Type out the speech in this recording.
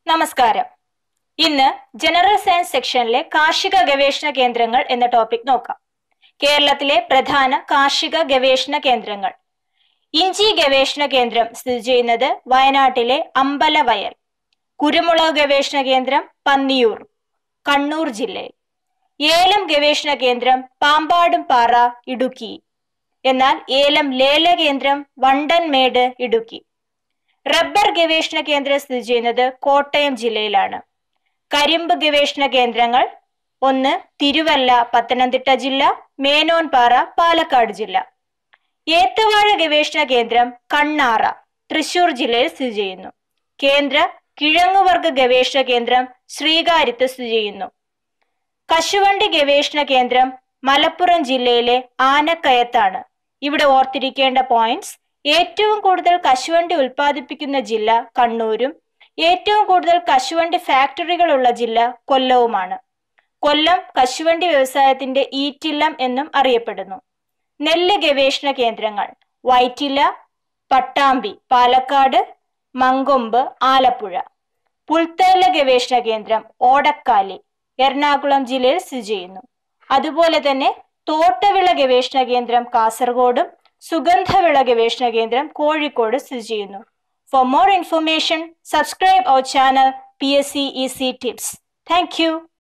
നമസ്കാരം ഇന്ന് general science സെക്ഷനിലെ കാർഷിക ഗവേഷണ കേന്ദ്രങ്ങൾ എന്ന ടോപ്പിക് നോക്കാം കേരളത്തിലെ പ്രധാന കാർഷിക ഗവേഷണ കേന്ദ്രങ്ങൾ ഇഞ്ചി ഗവേഷണ കേന്ദ്രം സ്ഥിതി ചെയ്യുന്നത് വയനാട്ടിലെ അമ്പലവയൽ കുരുമുളക് ഗവേഷണ കേന്ദ്രം പന്നിയൂർ കണ്ണൂർ ജില്ലയിൽ ഏലം ഗവേഷണ കേന്ദ്രം പാമ്പാടും പാറ ഇടുക്കി എന്നാൽ ഏലം ലേല കേന്ദ്രം വണ്ടൻമേട് ഇടുക്കി റബ്ബർ ഗവേഷണ കേന്ദ്രം സ്ഥിതി ചെയ്യുന്നത് കോട്ടയം ജില്ലയിലാണ് കരിമ്പ് ഗവേഷണ കേന്ദ്രങ്ങൾ ഒന്ന് തിരുവല്ല പത്തനംതിട്ട ജില്ല മേനോൻപാറ പാലക്കാട് ജില്ല ഏത്തവാഴ ഗവേഷണ കേന്ദ്രം കണ്ണാറ തൃശൂർ ജില്ലയിൽ സ്ഥിതി ചെയ്യുന്നു കേന്ദ്ര കിഴങ്ങുവർഗ ഗവേഷണ കേന്ദ്രം ശ്രീകാര്യത്ത് സ്ഥിതി ചെയ്യുന്നു കശുവണ്ടി ഗവേഷണ കേന്ദ്രം മലപ്പുറം ജില്ലയിലെ ആനക്കയത്താണ് ഇവിടെ ഓർത്തിരിക്കേണ്ട പോയിന്റ്സ് ഏറ്റവും കൂടുതൽ കശുവണ്ടി ഉൽപ്പാദിപ്പിക്കുന്ന ജില്ല കണ്ണൂരും ഏറ്റവും കൂടുതൽ കശുവണ്ടി ഫാക്ടറികളുള്ള ജില്ല കൊല്ലവുമാണ് കൊല്ലം കശുവണ്ടി വ്യവസായത്തിന്റെ ഈറ്റില്ലം എന്നും അറിയപ്പെടുന്നു നെല്ല് ഗവേഷണ കേന്ദ്രങ്ങൾ വൈറ്റില പട്ടാമ്പി പാലക്കാട് മങ്കൊമ്പ് ആലപ്പുഴ പുൽത്തേല ഗവേഷണ കേന്ദ്രം ഓടക്കാലി എറണാകുളം ജില്ലയിൽ സ്ഥിതി ചെയ്യുന്നു അതുപോലെ തന്നെ തോട്ടവിള ഗവേഷണ കേന്ദ്രം കാസർഗോഡും സുഗന്ധവിള ഗവേഷണ കേന്ദ്രം കോഴിക്കോട് സ്ഥിതി ചെയ്യുന്നു for more information subscribe our channel P S C E C tips thank U